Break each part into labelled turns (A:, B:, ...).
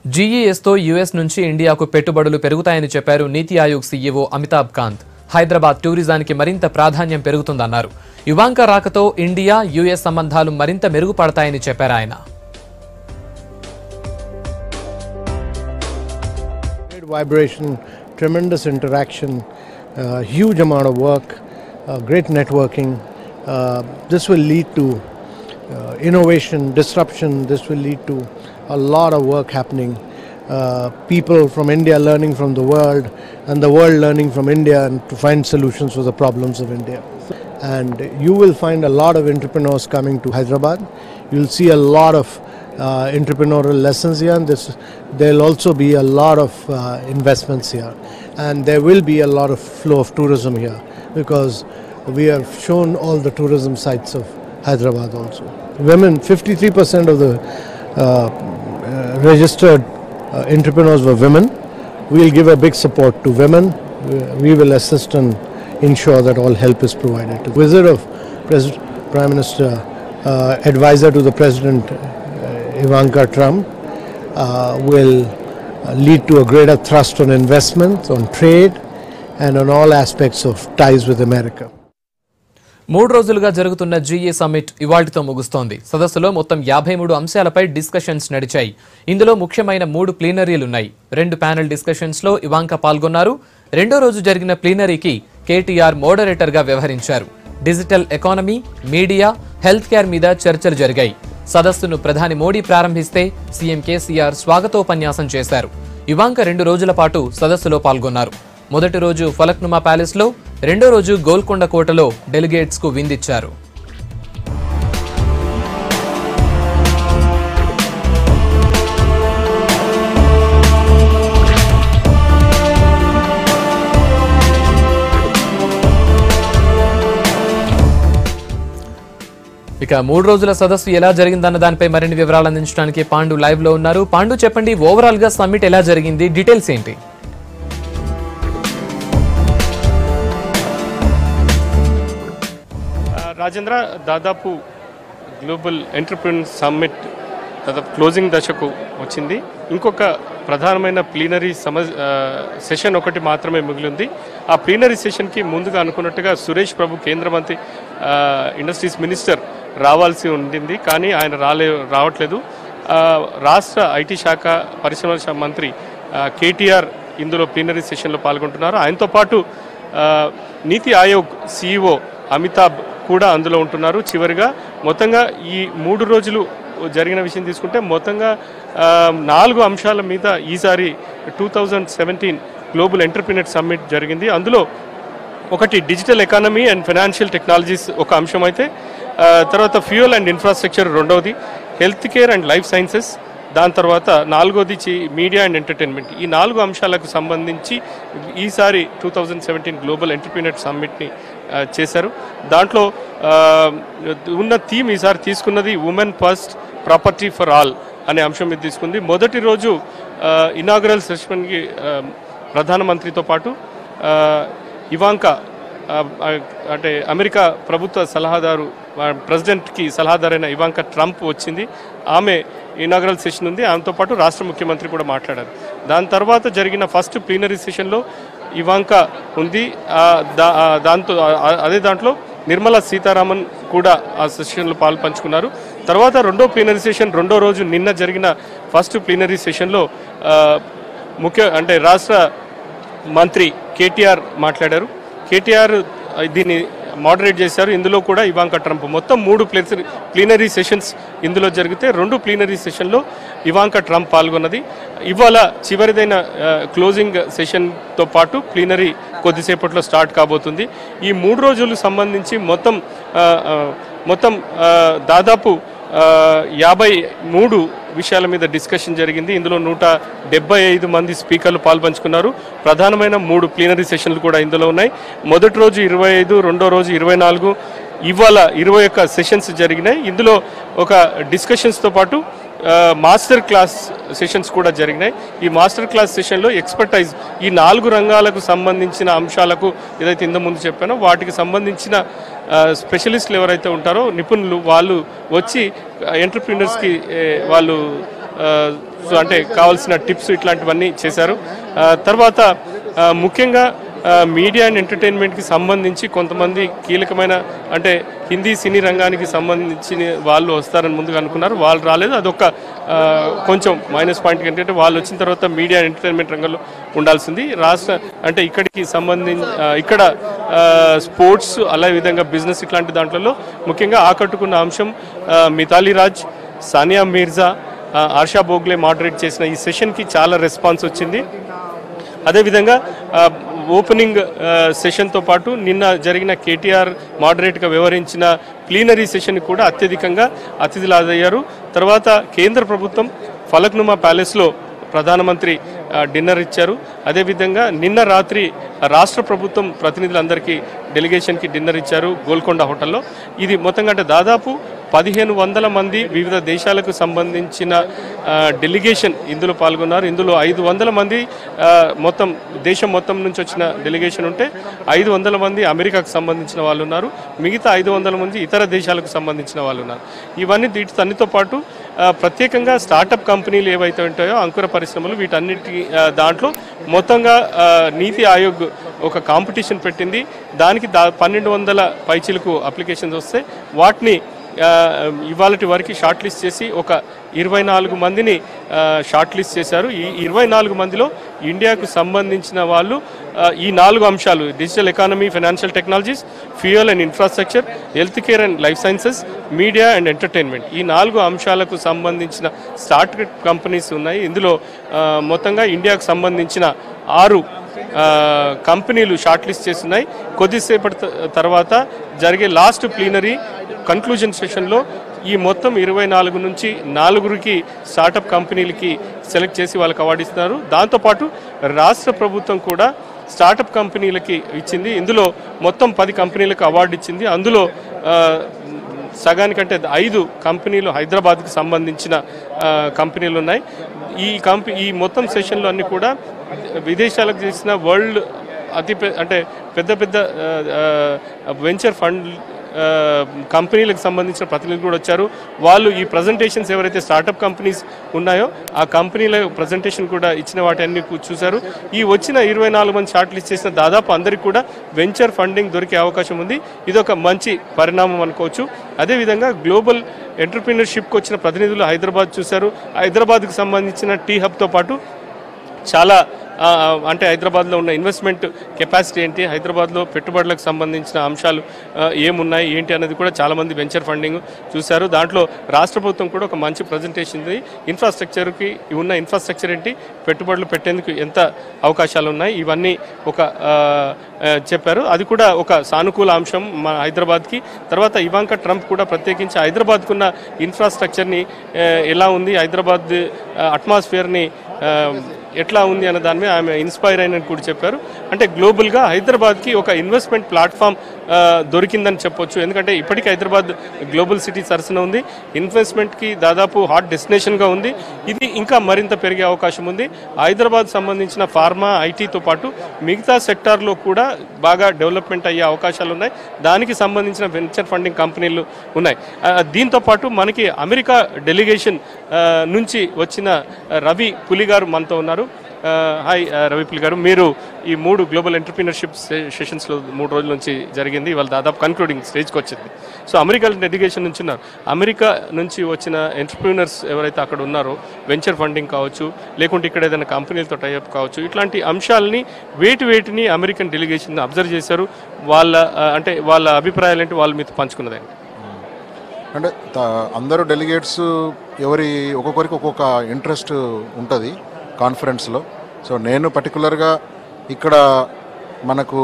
A: జీఈఎస్తో US నుంచి ఇండియాకు పెట్టుబడులు పెరుగుతాయని చెప్పారు నీతి ఆయోగ్ సీఈఓ అమితాబ్ కాంత్ హైదరాబాద్ టూరిజానికి మరింత ప్రాధాన్యం పెరుగుతుందన్నారు యువాంక రాకతో ఇండియా యుఎస్ సంబంధాలు మరింత మెరుగుపడతాయని చెప్పారు ఆయన
B: Great vibration, tremendous interaction, uh, huge amount of work, uh, great networking. Uh, this will lead to uh, innovation, disruption. This will lead to a lot of work happening. Uh, people from India learning from the world, and the world learning from India, and to find solutions for the problems of India. And you will find a lot of entrepreneurs coming to Hyderabad. You'll see a lot of uh, entrepreneurial lessons here, and this, there'll also be a lot of uh, investments here, and there will be a lot of flow of tourism here because we have shown all the tourism sites of Hyderabad also. Women, 53% of the uh, uh, registered uh, entrepreneurs were women. We'll give a big support to women. We- We will assist and ensure that all help is provided. Visit of Pres- Prime Minister, uh, advisor to the President uh, Ivanka Trump, uh, will uh, lead to a greater thrust on investment, on trade, and on all aspects of ties with America.
A: మూడు రోజులుగా జరుగుతున్న GE summit ఇవాళ్టితో ముగుస్తోంది సదస్సులో మొత్తం యాభై మూడు అంశాలపై discussions నడిచాయి ఇందులో ముఖ్యమైన మూడు ప్లీనరీలున్నాయి రెండు ప్యానెల్ డిస్కషన్స్ లో ఇవాంక పాల్గొన్నారు రెండో రోజు జరిగిన ప్లీనరీకి కేటీఆర్ మోడరేటర్ గా వ్యవహరించారు digital economy media health care మీద చర్చలు జరిగాయి సదస్సును ప్రధాని మోడీ ప్రారంభిస్తే సీఎం కేసీఆర్ స్వాగతోపన్యాసం చేశారు ఇవాంక రెండు రోజుల పాటు సదస్సులో పాల్గొన్నారు మొదటి రోజు ఫలక్నుమా ప్యాలెస్ లో రెండో రోజు గోల్కొండ కోటలో డెలిగేట్స్ కు విందిచ్చారు ఇక మూడు రోజుల సదస్సు ఎలా జరిగిందన్న దానిపై మరిన్ని వివరాలు అందించడానికి పాండు లైవ్ లో ఉన్నారు పాండు చెప్పండి ఓవరాల్ గా సమ్మిట్ ఎలా జరిగింది డీటెయిల్స్ ఏంటి
C: ఆ, రాజేంద్ర దాదాపు గ్లోబల్ ఎంటర్ప్రిన్ సమ్మిట్ దాదాపు క్లోజింగ్ దశకు వచ్చింది ఇంకొక ప్రధానమైన ప్లీనరీ సమ ఆ, సెషన్ ఒకటి మాత్రమే మిగిలింది ఆ ప్లీనరీ సెషన్కి ముందుగా అనుకున్నట్టుగా సురేష్ ప్రభు కేంద్ర మంత్రి ఆ, ఇండస్ట్రీస్ మినిస్టర్ రావాల్సి ఉండింది కానీ ఆయన రాలే రావట్లేదు ఆ, రాష్ట్ర ఐటీ శాఖ పరిశ్రమల శాఖ మంత్రి ఆ, కేటీఆర్ ఇందులో ప్లీనరీ సెషన్లో పాల్గొంటున్నారు ఆయనతో పాటు ఆ, నీతి ఆయోగ్ సిఇఓ అమితాబ్ కూడా అందులో ఉంటున్నారు చివరిగా మొత్తంగా ఈ మూడు రోజులు జరిగిన విషయం తీసుకుంటే మొత్తంగా ఆ, నాలుగు అంశాల మీద ఈసారి two thousand seventeen global entrepreneur summit జరిగింది అందులో ఒకటి digital economy and financial technologies ఒక అంశం అయితే ఆ, తర్వాత ఫ్యూయల్ అండ్ ఇన్ఫ్రాస్ట్రక్చర్ రెండవది health care and life sciences దాని తర్వాత నాలుగోది చి మీడియా అండ్ ఎంటర్టైన్మెంట్ ఈ నాలుగు అంశాలకు సంబంధించి ఈసారి two thousand seventeen global entrepreneur సమ్మిట్ని ఆ, చేశారు దాంట్లో ఆ, ఉన్న థీమ్ ఈసారి తీసుకున్నది women first prosperity for all అనే అంశం మీద తీసుకుంది మొదటి రోజు ఇనాగరల్ సెషన్కి ప్రధానమంత్రితో పాటు ఆ, ఇవాంకా ఆ, ఆ, అంటే అమెరికా ప్రభుత్వ సలహాదారు ఆ, ప్రెసిడెంట్కి సలహాదారైన ఇవాంకా ట్రంప్ వచ్చింది ఆమె ఇనాగరల్ సెషన్ ఉంది ఆమెతో పాటు రాష్ట్ర ముఖ్యమంత్రి కూడా మాట్లాడారు దాని తర్వాత జరిగిన ఫస్ట్ ప్లీనరీ సెషన్లో ఇవాంకా ఉంది ఆ, దా- ఆ, దాంతో ఆ- అదే దాంట్లో నిర్మలా సీతారామన్ కూడా ఆ సెషన్లో పాలు పంచుకున్నారు తర్వాత రెండో ప్లీనరీ సెషన్ రెండో రోజు నిన్న జరిగిన ఫస్ట్ ప్లీనరీ సెషన్లో ఆ, ముఖ్య అంటే రాష్ట్ర మంత్రి కేటీఆర్ మాట్లాడారు కేటీఆర్ దీన్ని మోడరేట్ చేశారు ఇందులో కూడా ఇవాంకా ట్రంప్ మొత్తం మూడు ప్లేసరీ ప్లీనరీ సెషన్స్ ఇందులో జరిగితే రెండు ప్లీనరీ సెషన్లో ఇవాంకా ట్రంప్ పాల్గొన్నది ఇవాళ చివరిదైన ఆ, క్లోజింగ్ సెషన్తో పాటు ప్లీనరీ కొద్దిసేపట్లో స్టార్ట్ కాబోతుంది ఈ మూడు రోజులు సంబంధించి మొత్తం ఆ, ఆ, మొత్తం ఆ, దాదాపు ఆ, యాభై మూడు విషయాల మీద డిస్కషన్ జరిగింది ఇందులో నూట డెబ్బై ఐదు మంది స్పీకర్లు పాల్పంచుకున్నారు ప్రధానమైన మూడు ప్లీనరీ సెషన్లు కూడా ఇందులో ఉన్నాయి మొదటి రోజు ఇరవై ఐదు రెండో రోజు ఇరవై నాలుగు ఇవాళ ఇరవై ఒక్క సెషన్స్ జరిగినాయి ఇందులో ఒక డిస్కషన్స్తో పాటు ఆ, మాస్టర్ క్లాస్ సెషన్స్ కూడా జరిగినాయి ఈ మాస్టర్ క్లాస్ సెషన్లో ఎక్స్పర్టైజ్ ఈ నాలుగు రంగాలకు సంబంధించిన అంశాలకు ఏదైతే ఇంత ముందు చెప్పానో వాటికి సంబంధించిన ఆ, స్పెషలిస్టులు ఎవరైతే ఉంటారో నిపుణులు వాళ్ళు వచ్చి ఎంటర్ప్రీనర్స్కి వాళ్ళు ఆ, సో అంటే కావాల్సిన టిప్స్ ఇట్లాంటివన్నీ చేశారు ఆ, తర్వాత ఆ, ముఖ్యంగా ఆ, మీడియా అండ్ ఎంటర్టైన్మెంట్కి సంబంధించి కొంతమంది కీలకమైన అంటే హిందీ సినీ రంగానికి సంబంధించిన వాళ్ళు వస్తారని ముందుగా అనుకున్నారు వాళ్ళు రాలేదు అదొక ఆ, కొంచెం మైనస్ పాయింట్ ఏంటంటే వాళ్ళు వచ్చిన తర్వాత మీడియా అండ్ ఎంటర్టైన్మెంట్ రంగంలో ఉండాల్సింది రాష్ట్ర అంటే ఇక్కడికి సంబంధించి ఇక్కడ ఆ, స్పోర్ట్స్ అలా విధంగా బిజినెస్ ఇట్లాంటి దాంట్లో ముఖ్యంగా ఆకట్టుకున్న అంశం ఆ, మితాలీ రాజ్ సానియా మీర్జా ఆ, ఆర్షా బోగ్లే మోడరేట్ చేసిన ఈ సెషన్కి చాలా రెస్పాన్స్ వచ్చింది అదేవిధంగా ఆ, ఓపెనింగ్ ఆ, సెషన్తో పాటు నిన్న జరిగిన కేటీఆర్ మోడరేట్గా వ్యవహరించిన ప్లీనరీ సెషన్ కూడా అత్యధికంగా అతిథులు హాజరయ్యారు తర్వాత కేంద్ర ప్రభుత్వం ఫలక్నుమా ప్యాలెస్లో ప్రధానమంత్రి ఆ, డిన్నర్ ఇచ్చారు అదేవిధంగా నిన్న రాత్రి రాష్ట్ర ప్రభుత్వం ప్రతినిధులందరికీ డెలిగేషన్కి డిన్నర్ ఇచ్చారు గోల్కొండ హోటల్లో ఇది మొత్తంగా అంటే దాదాపు పదిహేను వందల మంది వివిధ దేశాలకు సంబంధించిన ఆ, డెలిగేషన్ ఇందులో పాల్గొన్నారు ఇందులో ఐదు వందల మంది ఆ, మొత్తం దేశం మొత్తం నుంచి వచ్చిన డెలిగేషన్ ఉంటే ఐదు వందల మంది అమెరికాకు సంబంధించిన వాళ్ళు ఉన్నారు మిగతా ఐదు వందల మంది ఇతర దేశాలకు సంబంధించిన వాళ్ళు ఉన్నారు ఇవన్నీ వీటితో పాటు ఆ, ప్రత్యేకంగా స్టార్టప్ కంపెనీలు ఏవైతే ఉంటాయో అంకుర పరిశ్రమలు వీటన్నిటి ఆ, దాంట్లో మొత్తంగా ఆ, నీతి ఆయోగ్ ఒక కాంపిటీషన్ పెట్టింది దానికి దా పన్నెండు వందల పైచీలకు అప్లికేషన్స్ వస్తే వాటిని ఇవాళ వరకు షార్ట్ లిస్ట్ చేసి ఒక ఇరవై నాలుగు మందిని ఆ, షార్ట్ లిస్ట్ చేశారు ఈ ఇరవై నాలుగు మందిలో ఇండియాకు సంబంధించిన వాళ్ళు ఆ, ఈ నాలుగు అంశాలు digital economy financial technologies fuel and infrastructure health care and life sciences media and entertainment ఈ నాలుగు అంశాలకు సంబంధించిన స్టార్ట్అప్ కంపెనీస్ ఉన్నాయి ఇందులో ఆ, మొత్తంగా ఇండియాకు సంబంధించిన ఆరు ఆ, కంపెనీలు షార్ట్ లిస్ట్ చేస్తున్నాయి కొద్దిసేపటి త- తర్వాత జరిగే లాస్ట్ ప్లీనరీ కన్క్లూజన్ సెషన్లో ఈ మొత్తం ఇరవై నాలుగు నుంచి నాలుగురికి స్టార్టప్ కంపెనీలకి సెలెక్ట్ చేసి వాళ్ళకి అవార్డు ఇస్తున్నారు దాంతోపాటు రాష్ట్ర ప్రభుత్వం కూడా స్టార్టప్ కంపెనీలకి ఇచ్చింది ఇందులో మొత్తం పది కంపెనీలకు అవార్డు ఇచ్చింది అందులో ఆ, సగానికంటే ఐదు కంపెనీలు హైదరాబాద్కి సంబంధించిన ఆ, కంపెనీలు ఉన్నాయి ఈ కంపెనీ ఈ మొత్తం సెషన్లు అన్నీ కూడా విదేశాలకు చేసిన వరల్డ్ అతి పె అంటే పెద్ద పెద్ద వెంచర్ ఫండ్ ఆ, కంపెనీలకు సంబంధించిన ప్రతినిధులు కూడా వచ్చారు వాళ్ళు ఈ ప్రజెంటేషన్స్ ఎవరైతే స్టార్టప్ కంపెనీస్ ఉన్నాయో ఆ కంపెనీల ప్రజెంటేషన్ కూడా ఇచ్చిన వాటి అన్ని కూ- చూశారు ఈ వచ్చిన ఇరవై నాలుగు మంది షార్ట్ లిస్ట్ చేసిన దాదాపు అందరికీ కూడా వెంచర్ ఫండింగ్ దొరికే అవకాశం ఉంది ఇది ఒక మంచి పరిణామం అనుకోవచ్చు అదేవిధంగా గ్లోబల్ ఎంటర్ప్రీనర్షిప్కి వచ్చిన ప్రతినిధులు హైదరాబాద్ చూశారు హైదరాబాద్కి సంబంధించిన టీ హబ్తో పాటు చాలా ఆ, అంటే హైదరాబాద్లో ఉన్న ఇన్వెస్ట్మెంట్ కెపాసిటీ ఏంటి హైదరాబాద్లో పెట్టుబడులకు సంబంధించిన అంశాలు ఆ, ఏమున్నాయి ఏంటి అనేది కూడా చాలామంది వెంచర్ ఫండింగ్ చూశారు దాంట్లో రాష్ట్ర ప్రభుత్వం కూడా ఒక మంచి ప్రజెంటేషన్ ఉంది ఇన్ఫ్రాస్ట్రక్చర్కి ఉన్న ఇన్ఫ్రాస్ట్రక్చర్ ఏంటి పెట్టుబడులు పెట్టేందుకు ఎంత అవకాశాలు ఉన్నాయి ఇవన్నీ ఒక ఆ, ఆ, చెప్పారు అది కూడా ఒక సానుకూల అంశం మన హైదరాబాద్కి తర్వాత ఇవాంక ట్రంప్ కూడా ప్రత్యేకించి హైదరాబాద్కున్న ఇన్ఫ్రాస్ట్రక్చర్ని ఆ, ఎలా ఉంది హైదరాబాద్ అట్మాస్ఫియర్ని ఎట్లా ఉంది అన్న దాని మీద ఆమె ఇన్స్పైర్ అయినని కూడా చెప్పారు అంటే గ్లోబల్గా హైదరాబాద్కి ఒక ఇన్వెస్ట్మెంట్ ప్లాట్ఫామ్ ఆ, దొరికిందని చెప్పొచ్చు ఎందుకంటే ఇప్పటికీ హైదరాబాద్ గ్లోబల్ సిటీ సరసన ఉంది ఇన్వెస్ట్మెంట్కి దాదాపు హాట్ డెస్టినేషన్గా ఉంది ఇది ఇంకా మరింత పెరిగే అవకాశం ఉంది హైదరాబాద్ సంబంధించిన ఫార్మా ఐటీతో పాటు మిగతా సెక్టార్లో కూడా బాగా డెవలప్మెంట్ అయ్యే అవకాశాలు ఉన్నాయి దానికి సంబంధించిన వెంచర్ ఫండింగ్ కంపెనీలు ఉన్నాయి ఆ, దీంతో పాటు మనకి అమెరికా డెలిగేషన్ ఆ, నుంచి వచ్చిన రవి పులి గారు మనతో ఉన్నారు ఆ, హాయ్ ఆ, రవి పులి గారు మీరు ఈ మూడు గ్లోబల్ ఎంటర్ప్రీనర్షిప్ సెషన్స్లో మూడు రోజుల నుంచి జరిగింది ఇవాళ దాదాపు కన్క్లూడింగ్ స్టేజ్కి వచ్చింది సో అమెరికా డెలిగేషన్ నుంచి ఉన్నారు అమెరికా నుంచి వచ్చిన ఎంటర్ప్రీనర్స్ ఎవరైతే అక్కడ ఉన్నారో వెంచర్ ఫండింగ్ కావచ్చు లేకుంటే ఇక్కడ ఏదైనా కంపెనీలతో టైఅప్ కావచ్చు ఇట్లాంటి అంశాలని వేటి వేటిని అమెరికన్ డెలిగేషన్ అబ్జర్వ్ చేశారు వాళ్ళ ఆ, అంటే వాళ్ళ అభిప్రాయాలు ఏంటి వాళ్ళు మీతో పంచుకున్నదండి
D: అంటే త- అందరూ డెలిగేట్స్ ఎవరి ఒక్కొక్కరికి ఒక్కొక్క ఇంట్రెస్ట్ ఉంటుంది కాన్ఫరెన్స్లో సో నేను పర్టికులర్గా ఇక్కడ మనకు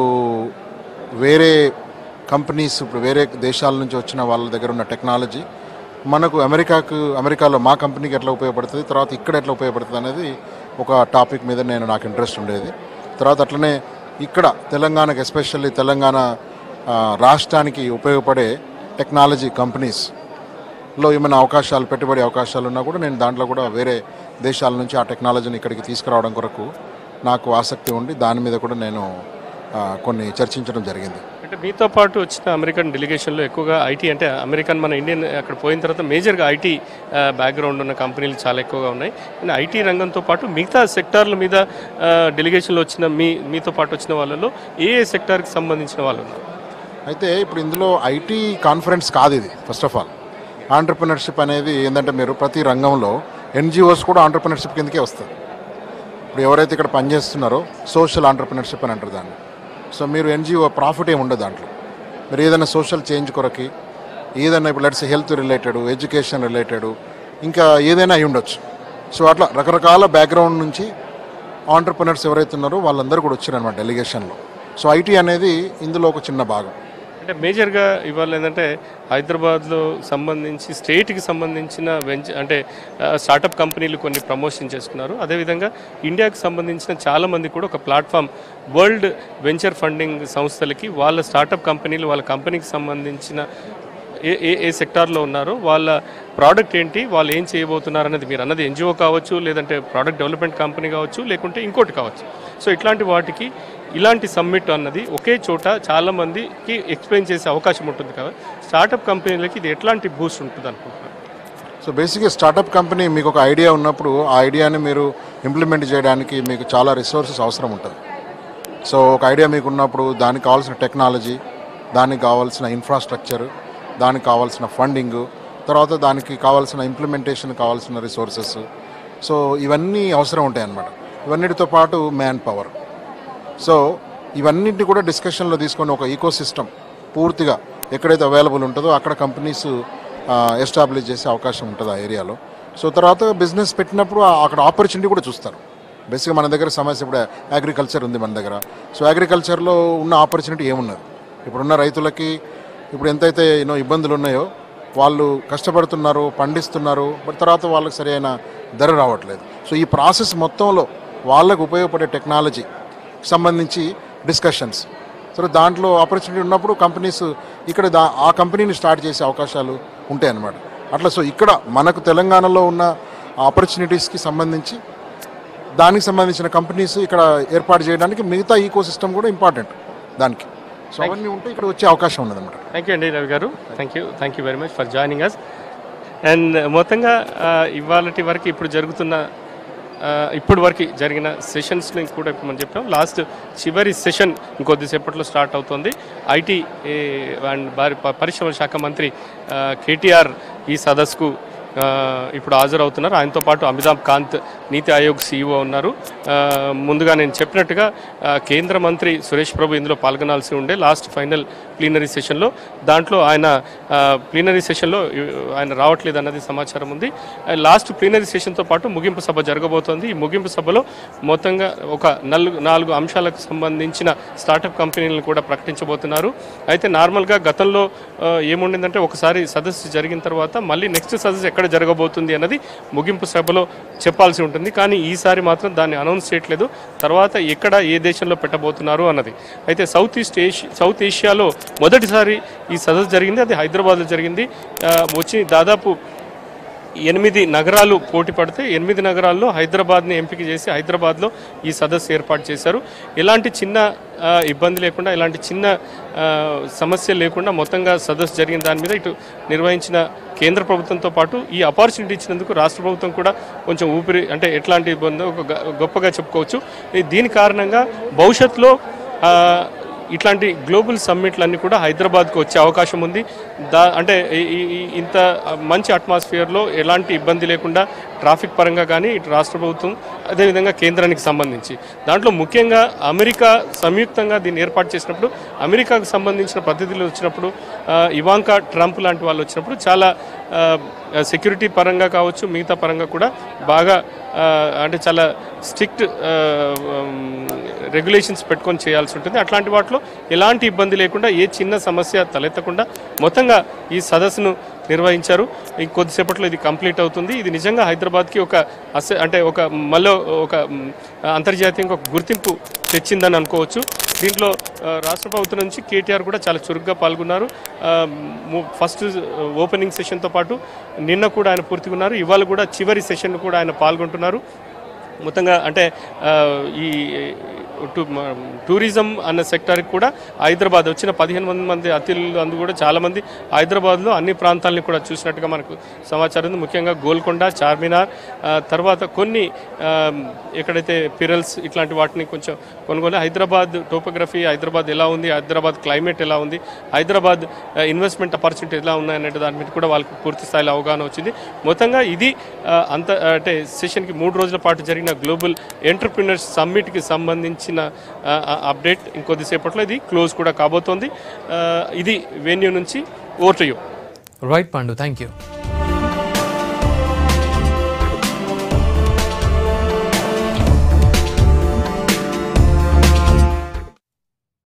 D: వేరే కంపెనీస్ ఇప్పుడు వేరే దేశాల నుంచి వచ్చిన వాళ్ళ దగ్గర ఉన్న టెక్నాలజీ మనకు అమెరికాకు అమెరికాలో మా కంపెనీకి ఎట్లా ఉపయోగపడుతుంది తర్వాత ఇక్కడ ఎట్లా ఉపయోగపడుతుంది అనేది ఒక టాపిక్ మీద నేను నాకు ఇంట్రెస్ట్ ఉండేది తర్వాత అట్లనే ఇక్కడ తెలంగాణకు ఎస్పెషల్లీ తెలంగాణ ఆ, రాష్ట్రానికి ఉపయోగపడే టెక్నాలజీ కంపెనీస్ లో ఏమైనా అవకాశాలు పెట్టుబడి అవకాశాలు ఉన్నా కూడా నేను దాంట్లో కూడా వేరే దేశాల నుంచి ఆ టెక్నాలజీని ఇక్కడికి తీసుకురావడం కొరకు నాకు ఆసక్తి ఉండి దాని మీద కూడా నేను ఆ, కొన్ని చర్చించడం జరిగింది
C: అంటే మీతో పాటు వచ్చిన అమెరికన్ డెలిగేషన్లో ఎక్కువగా ఐటీ అంటే అమెరికన్ మన ఇండియన్ అక్కడ పోయిన తర్వాత మేజర్గా ఐటీ బ్యాక్గ్రౌండ్ ఉన్న కంపెనీలు చాలా ఎక్కువగా ఉన్నాయి అండ్ ఐటీ రంగంతో పాటు మిగతా సెక్టార్ల మీద డెలిగేషన్లో వచ్చిన మీ మీతో పాటు వచ్చిన వాళ్ళలో ఏ ఏ సెక్టార్కి సంబంధించిన వాళ్ళు ఉన్నారు
D: అయితే ఇప్పుడు ఇందులో ఐటీ కాన్ఫరెన్స్ కాదు ఇది ఫస్ట్ ఆఫ్ ఆల్ ఆంటర్ప్రినర్షిప్ అనేది ఏంటంటే మీరు ప్రతి రంగంలో ఎన్జిఓస్ కూడా ఆంటర్ప్రినర్షిప్ కిందకే వస్తుంది ఇప్పుడు ఎవరైతే ఇక్కడ పనిచేస్తున్నారో సోషల్ ఆంటర్ప్రినర్షిప్ అని అంటారు దాన్ని సో మీరు ఎన్జిఓ ప్రాఫిట్ ఏమి ఉండదు దాంట్లో మీరు ఏదైనా సోషల్ చేంజ్ కొరకి ఏదైనా ఇప్పుడు let's health related education related ఇంకా ఏదైనా అయి ఉండొచ్చు సో అట్లా రకరకాల బ్యాక్గ్రౌండ్ నుంచి ఆంటర్ప్రినర్స్ ఎవరైతే ఉన్నారో వాళ్ళందరూ కూడా వచ్చారు అనమాట డెలిగేషన్లో సో ఐటీ అనేది ఇందులో ఒక చిన్న భాగం
C: అంటే మేజర్గా ఇవాళ ఏంటంటే హైదరాబాద్లో సంబంధించి స్టేట్కి సంబంధించిన వెంచ అంటే స్టార్టప్ కంపెనీలు కొన్ని ప్రమోషన్ చేసుకున్నారు అదేవిధంగా ఇండియాకి సంబంధించిన చాలామంది కూడా ఒక ప్లాట్ఫామ్ వరల్డ్ వెంచర్ ఫండింగ్ సంస్థలకి వాళ్ళ స్టార్టప్ కంపెనీలు వాళ్ళ కంపెనీకి సంబంధించిన ఏ ఏ ఏ సెక్టార్లో ఉన్నారో వాళ్ళ ప్రోడక్ట్ ఏంటి వాళ్ళు ఏం చేయబోతున్నారు అనేది మీరు అన్నది ఎన్జిఓ కావచ్చు లేదంటే ప్రోడక్ట్ డెవలప్మెంట్ కంపెనీ కావచ్చు లేకుంటే ఇంకోటి కావచ్చు సో ఇట్లాంటి వాటికి ఇలాంటి సమ్మిట్ అన్నది ఒకే చోట చాలా మందికి ఎక్స్ప్లెయిన్ చేసే అవకాశం ఉంటుంది కదా స్టార్టప్ కంపెనీలకి ఇది ఎట్లాంటి బూస్ట్ ఉంటుంది అనుకుంటున్నారు
D: సో బేసిక్గా స్టార్టప్ కంపెనీ మీకు ఒక ఐడియా ఉన్నప్పుడు ఆ ఐడియాని మీరు ఇంప్లిమెంట్ చేయడానికి మీకు చాలా రిసోర్సెస్ అవసరం ఉంటుంది సో ఒక ఐడియా మీకు ఉన్నప్పుడు దానికి కావాల్సిన టెక్నాలజీ దానికి కావాల్సిన ఇన్ఫ్రాస్ట్రక్చర్ దానికి కావాల్సిన ఫండింగ్ తర్వాత దానికి కావాల్సిన ఇంప్లిమెంటేషన్ కావాల్సిన రిసోర్సెస్ సో ఇవన్నీ అవసరం ఉంటాయి అన్నమాట ఇవన్నిటితో పాటు మ్యాన్ పవర్ సో ఇవన్నింటినీ కూడా డిస్కషన్లో తీసుకొని ఒక ఈకో సిస్టమ్ పూర్తిగా ఎక్కడైతే అవైలబుల్ ఉంటుందో అక్కడ కంపెనీస్ ఎస్టాబ్లిష్ చేసే అవకాశం ఉంటుంది ఆ ఏరియాలో సో తర్వాత బిజినెస్ పెట్టినప్పుడు ఆ- అక్కడ ఆపర్చునిటీ కూడా చూస్తారు బేసిక్గా మన దగ్గర సమస్య ఇప్పుడు అగ్రికల్చర్ ఉంది మన దగ్గర సో అగ్రికల్చర్లో ఉన్న ఆపర్చునిటీ ఏమున్నది ఇప్పుడున్న రైతులకి ఇప్పుడు ఎంతైతే ఎన్నో ఇబ్బందులు ఉన్నాయో వాళ్ళు కష్టపడుతున్నారు పండిస్తున్నారు బట్ తర్వాత వాళ్ళకి సరైన ధర రావట్లేదు సో ఈ ప్రాసెస్ మొత్తంలో వాళ్ళకు ఉపయోగపడే టెక్నాలజీ సంబంధించి డిస్కషన్స్ సో దాంట్లో ఆపర్చునిటీ ఉన్నప్పుడు కంపెనీస్ ఇక్కడ దా ఆ కంపెనీని స్టార్ట్ చేసే అవకాశాలు ఉంటాయి అన్నమాట అట్లా సో ఇక్కడ మనకు తెలంగాణలో ఉన్న ఆపర్చునిటీస్కి సంబంధించి దానికి సంబంధించిన కంపెనీస్ ఇక్కడ ఏర్పాటు చేయడానికి మిగతా ఈకో సిస్టమ్ కూడా ఇంపార్టెంట్ దానికి సో అవన్నీ ఉంటే ఇక్కడ వచ్చే అవకాశం ఉన్నదన్నమాట
C: థ్యాంక్ యూ అండి Ravi garu thank you thank you very much for joining us and మొత్తంగా ఇవాళ వరకు ఇప్పుడు జరుగుతున్న ఆ, ఇప్పటి వరకు జరిగిన సెషన్స్ని కూడా ఇప్పుడు మనం చెప్పాం లాస్ట్ చివరి సెషన్ ఇంకొద్దిసేపట్లో స్టార్ట్ అవుతుంది ఐటీ అండ్ భారీ ప- పరిశ్రమల శాఖ మంత్రి ఆ, కేటీఆర్ ఈ సదస్సుకు ఆ, ఇప్పుడు హాజరవుతున్నారు ఆయనతో పాటు అమితాబ్ కాంత్ నీతి ఆయోగ్ సీఈఓ ఉన్నారు ఆ, ముందుగా నేను చెప్పినట్టుగా ఆ, కేంద్ర మంత్రి సురేష్ ప్రభు ఇందులో పాల్గొనాల్సి ఉండే లాస్ట్ ఫైనల్ ప్లీనరీ సెషన్లో దాంట్లో ఆయన ప్లీనరీ సెషన్లో ఆయన రావట్లేదు అన్నది సమాచారం ఉంది ఆ, లాస్ట్ ప్లీనరీ సెషన్తో పాటు ముగింపు సభ జరగబోతోంది ఈ ముగింపు సభలో మొత్తంగా ఒక నలుగు నాలుగు అంశాలకు సంబంధించిన స్టార్టప్ కంపెనీలను కూడా ప్రకటించబోతున్నారు అయితే నార్మల్గా గతంలో ఆ, ఏముండిందంటే ఒకసారి సదస్సు జరిగిన తర్వాత మళ్ళీ నెక్స్ట్ సదస్సు ఎక్కడ జరగబోతుంది అన్నది ముగింపు సభలో చెప్పాల్సి ఉంటుంది కానీ ఈసారి మాత్రం దాన్ని అనౌన్స్ చేయట్లేదు తర్వాత ఎక్కడ ఏ దేశంలో పెట్టబోతున్నారు అన్నది అయితే సౌత్ ఈస్ట్ ఏషియా సౌత్ ఏషియాలో మొదటిసారి ఈ సదస్సు జరిగింది అది హైదరాబాద్లో జరిగింది ఆ, వచ్చి దాదాపు ఎనిమిది నగరాలు పోటీ పడితే ఎనిమిది నగరాల్లో హైదరాబాద్ని ఎంపిక చేసి హైదరాబాద్లో ఈ సదస్సు ఏర్పాటు చేశారు ఎలాంటి చిన్న ఆ, ఇబ్బంది లేకుండా ఎలాంటి చిన్న ఆ, సమస్య లేకుండా మొత్తంగా సదస్సు జరిగిన దాని మీద ఇటు నిర్వహించిన కేంద్ర ప్రభుత్వంతో పాటు ఈ ఆపర్చునిటీ ఇచ్చినందుకు రాష్ట్ర ప్రభుత్వం కూడా కొంచెం ఊపిరి అంటే ఎట్లాంటి ఇబ్బంది ఒక గ- గొప్పగా చెప్పుకోవచ్చు ఈ దీని కారణంగా భవిష్యత్తులో ఆ, ఇట్లాంటి గ్లోబల్ సమ్మిట్లన్నీ కూడా హైదరాబాద్కు వచ్చే అవకాశం ఉంది దా అంటే ఈ- ఈ- ఈ- ఇంత మంచి అట్మాస్ఫియర్లో ఎలాంటి ఇబ్బంది లేకుండా ట్రాఫిక్ పరంగా కానీ ఇటు రాష్ట్ర ప్రభుత్వం అదేవిధంగా కేంద్రానికి సంబంధించి దాంట్లో ముఖ్యంగా అమెరికా సంయుక్తంగా దీన్ని ఏర్పాటు చేసినప్పుడు అమెరికాకు సంబంధించిన ప్రతినిధులు వచ్చినప్పుడు ఆ, ఇవాంకా ట్రంప్ లాంటి వాళ్ళు వచ్చినప్పుడు చాలా ఆ, సెక్యూరిటీ పరంగా కావచ్చు మిగతా పరంగా కూడా బాగా ఆ, అంటే చాలా స్ట్రిక్ట్ రెగ్యులేషన్స్ పెట్టుకొని చేయాల్సి ఉంటుంది అట్లాంటి వాటిలో ఎలాంటి ఇబ్బంది లేకుండా ఏ చిన్న సమస్య తలెత్తకుండా మొత్తంగా ఈ సదస్సును నిర్వహించారు ఇంకొద్దిసేపట్లో ఇది కంప్లీట్ అవుతుంది ఇది నిజంగా హైదరాబాద్కి ఒక అసె అంటే ఒక మళ్ళీ ఒక మ్, అంతర్జాతీయంగా ఒక గుర్తింపు తెచ్చిందని అనుకోవచ్చు దీంట్లో ఆ, రాష్ట్ర ప్రభుత్వం నుంచి కేటీఆర్ కూడా చాలా చురుగ్గా పాల్గొన్నారు ఆ, ము- ఫస్ట్ ఓపెనింగ్ సెషన్తో పాటు నిన్న కూడా ఆయన పూర్తిగా ఉన్నారు ఇవాళ కూడా చివరి సెషన్ కూడా ఆయన పాల్గొంటున్నారు మొత్తంగా అంటే ఆ, ఈ టు- మ- టూరిజం అన్న సెక్టార్కి కూడా హైదరాబాద్ వచ్చిన పదిహేను మంది మంది అతిథులు అందు కూడా చాలామంది హైదరాబాద్లో అన్ని ప్రాంతాలని కూడా చూసినట్టుగా మనకు సమాచారం ఉంది ముఖ్యంగా గోల్కొండ చార్మినార్ ఆ, తర్వాత కొన్ని ఆ, ఎక్కడైతే పిరల్స్ ఇట్లాంటి వాటిని కొంచెం కొనుగోలు హైదరాబాద్ టోపోగ్రఫీ హైదరాబాద్ ఎలా ఉంది హైదరాబాద్ క్లైమేట్ ఎలా ఉంది హైదరాబాద్ ఆ, ఇన్వెస్ట్మెంట్ ఆపర్చునిటీ ఎలా ఉన్నాయనే దాని మీద కూడా వాళ్ళకి పూర్తి స్థాయిలో అవగాహన వచ్చింది మొత్తంగా ఇది ఆ, అంత అంటే సెషన్కి మూడు రోజుల పాటు జరిగిన గ్లోబల్ ఎంటర్ప్రినర్స్ సమ్మిట్కి సంబంధించిన ఆ, ఆ, అప్డేట్ ఇంకొద్దిసేపట్లో ఇది క్లోజ్ కూడా కాబోతోంది ఆ, ఇది వెన్యూ నుంచి over to you
A: right Pandu thank you